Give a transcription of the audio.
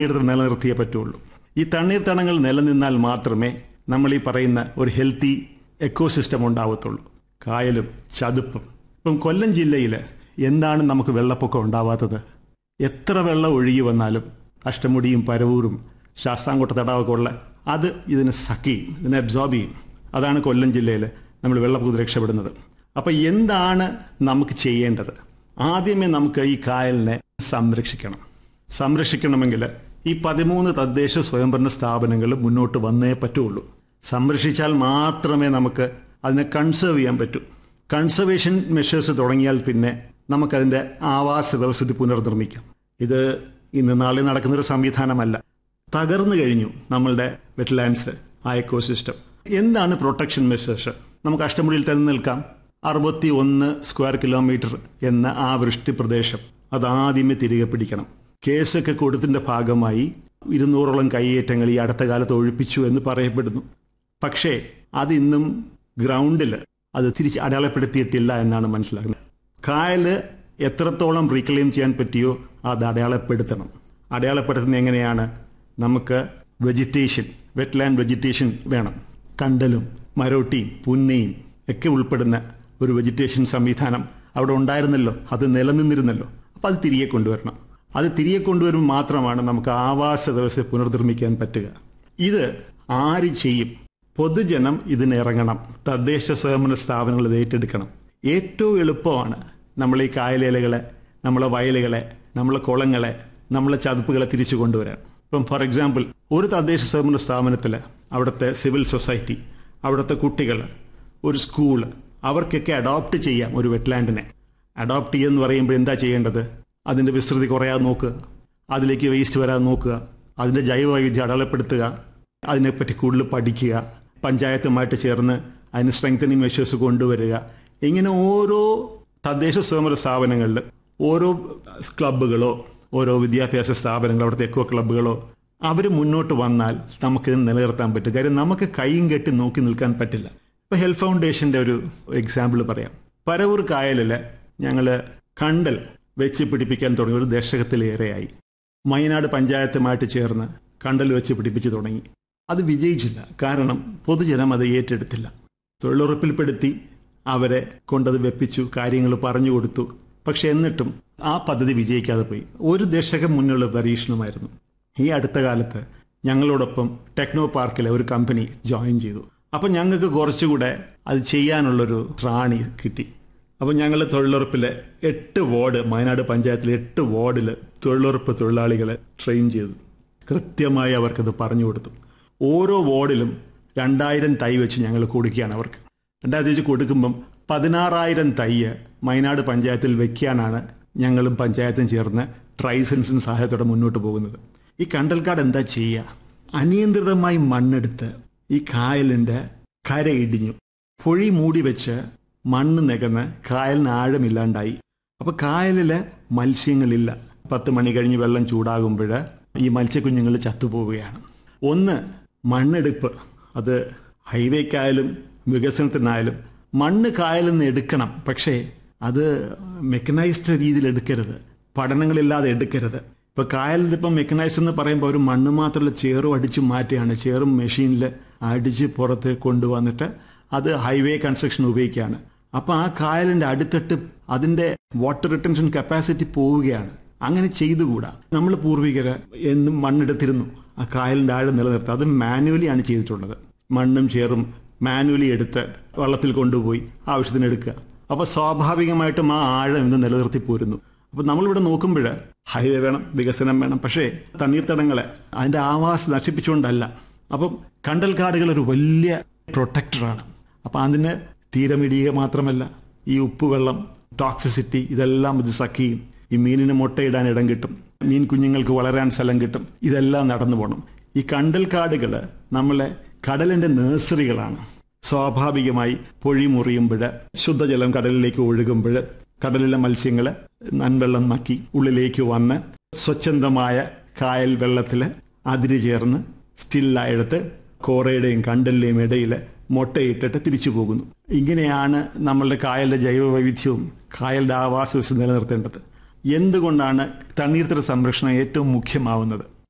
തണ്ണീർത്തടം നിലനിർത്തിയേ പറ്റുള്ളൂ ഈ തണ്ണീർത്തടങ്ങൾ നിലനിന്നാൽ മാത്രമേ നമ്മൾ ഈ പറയുന്ന ഒരു ഹെൽത്തി എക്കോസിസ്റ്റം ഉണ്ടാവത്തുള്ളൂ കായലും ചതുപ്പും ഇപ്പം കൊല്ലം ജില്ലയിൽ എന്താണ് നമുക്ക് വെള്ളപ്പൊക്കം ഉണ്ടാവാത്തത് എത്ര വെള്ളം ഒഴുകി വന്നാലും അഷ്ടമുടിയും പരവൂരും ശാസ്താംകോട്ട തടാകമൊക്കെ ഉള്ള അത് ഇതിനെ സക്ക് ചെയ്യും ഇതിനെ അബ്സോർബ് ചെയ്യും അതാണ് കൊല്ലം ജില്ലയിൽ നമ്മൾ വെള്ളപ്പൊക്കത്തിൽ രക്ഷപ്പെടുന്നത് അപ്പം എന്താണ് നമുക്ക് ചെയ്യേണ്ടത് ആദ്യമേ നമുക്ക് ഈ കായലിനെ സംരക്ഷിക്കണം സംരക്ഷിക്കണമെങ്കിൽ ഈ പതിമൂന്ന് തദ്ദേശ സ്വയംഭരണ സ്ഥാപനങ്ങൾ മുന്നോട്ട് വന്നേ പറ്റുള്ളൂ സംരക്ഷിച്ചാൽ മാത്രമേ നമുക്ക് അതിനെ കൺസേർവ് ചെയ്യാൻ പറ്റൂ കൺസർവേഷൻ മെഷേഴ്സ് തുടങ്ങിയാൽ പിന്നെ നമുക്കതിൻ്റെ ആവാസ വ്യവസ്ഥിതി പുനർനിർമ്മിക്കാം ഇത് ഇന്ന് നാളെ നടക്കുന്നൊരു സംവിധാനമല്ല തകർന്നു കഴിഞ്ഞു നമ്മളുടെ വെറ്റ്ലാൻഡ്സ് ആ എക്കോസിസ്റ്റം എന്താണ് പ്രൊട്ടക്ഷൻ മെഷേഴ്സ് നമുക്ക് അഷ്ടമുടിയിൽ തന്നെ നിൽക്കാം അറുപത്തി ഒന്ന് സ്ക്വയർ കിലോമീറ്റർ എന്ന ആ വൃഷ്ടി പ്രദേശം അത് ആദ്യമേ തിരികെ പിടിക്കണം കേസൊക്കെ കൊടുത്തിന്റെ ഭാഗമായി ഇരുന്നൂറോളം കൈയേറ്റങ്ങൾ ഈ അടുത്ത കാലത്ത് ഒഴിപ്പിച്ചു എന്ന് പറയപ്പെടുന്നു പക്ഷേ അതിന്നും ഗ്രൗണ്ടിൽ അത് തിരിച്ച് അടയാളപ്പെടുത്തിയിട്ടില്ല എന്നാണ് മനസ്സിലാക്കുന്നത് കായല് എത്രത്തോളം റീക്ലെയിം ചെയ്യാൻ പറ്റിയോ അത് അടയാളപ്പെടുത്തണം അടയാളപ്പെടുത്തുന്നത് എങ്ങനെയാണ് നമുക്ക് വെജിറ്റേഷൻ വെറ്റ്ലാൻഡ് വെജിറ്റേഷൻ വേണം കണ്ടലും മരോട്ടിയും പുന്നയും ഒക്കെ ഉൾപ്പെടുന്ന ഒരു വെജിറ്റേഷൻ സംവിധാനം അവിടെ ഉണ്ടായിരുന്നല്ലോ അത് നിലനിന്നിരുന്നല്ലോ അപ്പം അത് തിരികെ കൊണ്ടുവരണം അത് തിരികെ കൊണ്ടുവരുമ്പോൾ മാത്രമാണ് നമുക്ക് ആവാസ വ്യവസ്ഥ പുനർനിർമ്മിക്കാൻ പറ്റുക ഇത് ആര് ചെയ്യും പൊതുജനം ഇതിന് ഇറങ്ങണം തദ്ദേശ സ്വയംഭരണ സ്ഥാപനങ്ങൾ ഇത് ഏറ്റെടുക്കണം ഏറ്റവും എളുപ്പമാണ് നമ്മൾ ഈ കായലേലകളെ നമ്മളെ വയലുകളെ നമ്മളെ കുളങ്ങളെ നമ്മളെ ചതുപ്പുകളെ തിരിച്ചു കൊണ്ടുവരാൻ ഇപ്പം ഫോർ എക്സാമ്പിൾ ഒരു തദ്ദേശ സ്വയംഭരണ സ്ഥാപനത്തിൽ അവിടുത്തെ സിവിൽ സൊസൈറ്റി അവിടുത്തെ കുട്ടികൾ ഒരു സ്കൂൾ അവർക്കൊക്കെ അഡോപ്റ്റ് ചെയ്യാം ഒരു വെറ്റ്ലാൻഡിനെ അഡോപ്റ്റ് ചെയ്യുമെന്ന് പറയുമ്പോൾ എന്താ ചെയ്യേണ്ടത് അതിൻ്റെ വിസ്തൃതി കുറയാതെ നോക്കുക അതിലേക്ക് വേസ്റ്റ് വരാതെ നോക്കുക അതിൻ്റെ ജൈവവൈവിധ്യം അടയാളപ്പെടുത്തുക അതിനെപ്പറ്റി കൂടുതൽ പഠിക്കുക പഞ്ചായത്തുമായിട്ട് ചേർന്ന് അതിന് സ്ട്രെങ്തനിങ് മെഷേഴ്സ് കൊണ്ടുവരിക ഇങ്ങനെ ഓരോ തദ്ദേശ സ്വയംഭരണ സ്ഥാപനങ്ങളിൽ ഓരോ ക്ലബ്ബുകളോ ഓരോ വിദ്യാഭ്യാസ സ്ഥാപനങ്ങളോ അവിടുത്തെ എക്കോ ക്ലബ്ബുകളോ അവർ മുന്നോട്ട് വന്നാൽ നമുക്കിത് നിലനിർത്താൻ പറ്റും കാര്യം നമുക്ക് കൈയും കെട്ടി നോക്കി നിൽക്കാൻ പറ്റില്ല ഇപ്പൊ ഹെൽത്ത് ഫൗണ്ടേഷന്റെ ഒരു എക്സാമ്പിൾ പറയാം പരവൂർ കായലിൽ ഞങ്ങൾ കണ്ടൽ വെച്ച് പിടിപ്പിക്കാൻ തുടങ്ങി ഒരു ദശകത്തിലേറെയായി മൈനാട് പഞ്ചായത്തുമായിട്ട് ചേർന്ന് കണ്ടൽ വെച്ച് പിടിപ്പിച്ചു തുടങ്ങി അത് വിജയിച്ചില്ല കാരണം പൊതുജനം അത് ഏറ്റെടുത്തില്ല തൊഴിലുറപ്പിൽപ്പെടുത്തി അവരെ കൊണ്ടത് വെപ്പിച്ചു കാര്യങ്ങൾ പറഞ്ഞു കൊടുത്തു പക്ഷെ എന്നിട്ടും ആ പദ്ധതി വിജയിക്കാതെ പോയി ഒരു ദശകം മുന്നുള്ള പരീക്ഷണമായിരുന്നു ഈ അടുത്ത കാലത്ത് ഞങ്ങളോടൊപ്പം ടെക്നോ പാർക്കിലെ ഒരു കമ്പനി ജോയിൻ ചെയ്തു അപ്പം ഞങ്ങൾക്ക് കുറച്ചുകൂടെ അത് ചെയ്യാനുള്ളൊരു ത്രാണി കിട്ടി അപ്പം ഞങ്ങൾ തൊഴിലുറപ്പിലെ എട്ട് വാർഡ് വയനാട് പഞ്ചായത്തിലെ എട്ട് വാർഡിൽ തൊഴിലുറപ്പ് തൊഴിലാളികളെ ട്രെയിൻ ചെയ്തു കൃത്യമായി അവർക്കത് പറഞ്ഞു കൊടുത്തു ഓരോ വാർഡിലും രണ്ടായിരം തൈ വെച്ച് ഞങ്ങൾ കൊടുക്കുകയാണ് അവർക്ക് രണ്ടായിരത്തി വെച്ച് കൊടുക്കുമ്പം പതിനാറായിരം തൈയ് വയനാട് പഞ്ചായത്തിൽ വെക്കാനാണ് ഞങ്ങളും പഞ്ചായത്തും ചേർന്ന് ട്രൈസൻസിന് സഹായത്തോടെ മുന്നോട്ട് പോകുന്നത് ഈ കണ്ടൽക്കാട് എന്താ ചെയ്യുക അനിയന്ത്രിതമായി മണ്ണെടുത്ത് ഈ കായലിൻ്റെ കര ഇടിഞ്ഞു പൊഴി മൂടി വെച്ച് മണ്ണ് നികന്ന് കായലിന് ആഴമില്ലാണ്ടായി അപ്പൊ കായലില് മത്സ്യങ്ങളില്ല പത്ത് മണി കഴിഞ്ഞ് വെള്ളം ചൂടാകുമ്പോൾ ഈ മത്സ്യക്കുഞ്ഞുങ്ങൾ ചത്തുപോവുകയാണ് ഒന്ന് മണ്ണെടുപ്പ് അത് ഹൈവേക്കായാലും വികസനത്തിനായാലും മണ്ണ് കായലിൽ നിന്ന് എടുക്കണം പക്ഷേ അത് മെക്കനൈസ്ഡ് രീതിയിൽ എടുക്കരുത് പഠനങ്ങളില്ലാതെ എടുക്കരുത് ഇപ്പൊ കായലിൽ ഇപ്പം മെക്കനൈസ്ഡ് എന്ന് പറയുമ്പോൾ ഒരു മണ്ണ് മാത്രമല്ല ചേറും അടിച്ച് മാറ്റുകയാണ് ചേറും മെഷീനിൽ അടിച്ച് പുറത്ത് കൊണ്ടുവന്നിട്ട് അത് ഹൈവേ കൺസ്ട്രക്ഷൻ ഉപയോഗിക്കുകയാണ് അപ്പൊ ആ കായലിന്റെ അടിത്തട്ട് അതിന്റെ വാട്ടർ റിട്ടൻഷൻ കപ്പാസിറ്റി പോവുകയാണ് അങ്ങനെ ചെയ്തുകൂടാ നമ്മൾ പൂർവികര് എന്നും മണ്ണെടുത്തിരുന്നു ആ കായലിന്റെ ആഴം നിലനിർത്തുക അത് മാനുവലി ആണ് ചെയ്തിട്ടുള്ളത് മണ്ണും ചേറും മാനുവലി എടുത്ത് വള്ളത്തിൽ കൊണ്ടുപോയി ആവശ്യത്തിന് എടുക്കുക അപ്പൊ സ്വാഭാവികമായിട്ടും ആ ആഴം ഇന്ന് നിലനിർത്തി പോരുന്നു അപ്പൊ നമ്മളിവിടെ നോക്കുമ്പോൾ ഹൈവേ വേണം വികസനം വേണം പക്ഷേ തണ്ണീർത്തടങ്ങളെ അതിന്റെ ആവാസം നശിപ്പിച്ചുകൊണ്ടല്ല അപ്പം കണ്ടൽക്കാടുകൾ ഒരു വലിയ പ്രൊട്ടക്ടറാണ് അപ്പൊ അതിന് തീരമിടിയുക മാത്രമല്ല ഈ ഉപ്പുവെള്ളം ടോക്സിസിറ്റി ഇതെല്ലാം ഇത് സഖിയും ഈ മീനിന് മുട്ടയിടാൻ ഇടം കിട്ടും മീൻ കുഞ്ഞുങ്ങൾക്ക് വളരാൻ സ്ഥലം കിട്ടും ഇതെല്ലാം നടന്നു പോകണം ഈ കണ്ടൽക്കാടുകൾ നമ്മളെ കടലിന്റെ നഴ്സറികളാണ് സ്വാഭാവികമായി പൊഴി മുറിയുമ്പോൾ ശുദ്ധജലം കടലിലേക്ക് ഒഴുകുമ്പോൾ കടലിലെ മത്സ്യങ്ങൾ നൻവെള്ളം നക്കി ഉള്ളിലേക്ക് വന്ന് സ്വച്ഛന്തമായ കായൽ വെള്ളത്തിൽ അതിര് ചേർന്ന് സ്റ്റില്ലായെടുത്ത് കോറയുടെയും കണ്ടലിന്റെയും ഇടയിൽ മുട്ടയിട്ടിട്ട് തിരിച്ചു പോകുന്നു ഇങ്ങനെയാണ് നമ്മളുടെ കായലിന്റെ ജൈവ വൈവിധ്യവും കായലിന്റെ ആവാസ വ്യവസ്ഥ നിലനിർത്തേണ്ടത് എന്തുകൊണ്ടാണ് തണ്ണീർത്തട സംരക്ഷണം ഏറ്റവും മുഖ്യമാവുന്നത്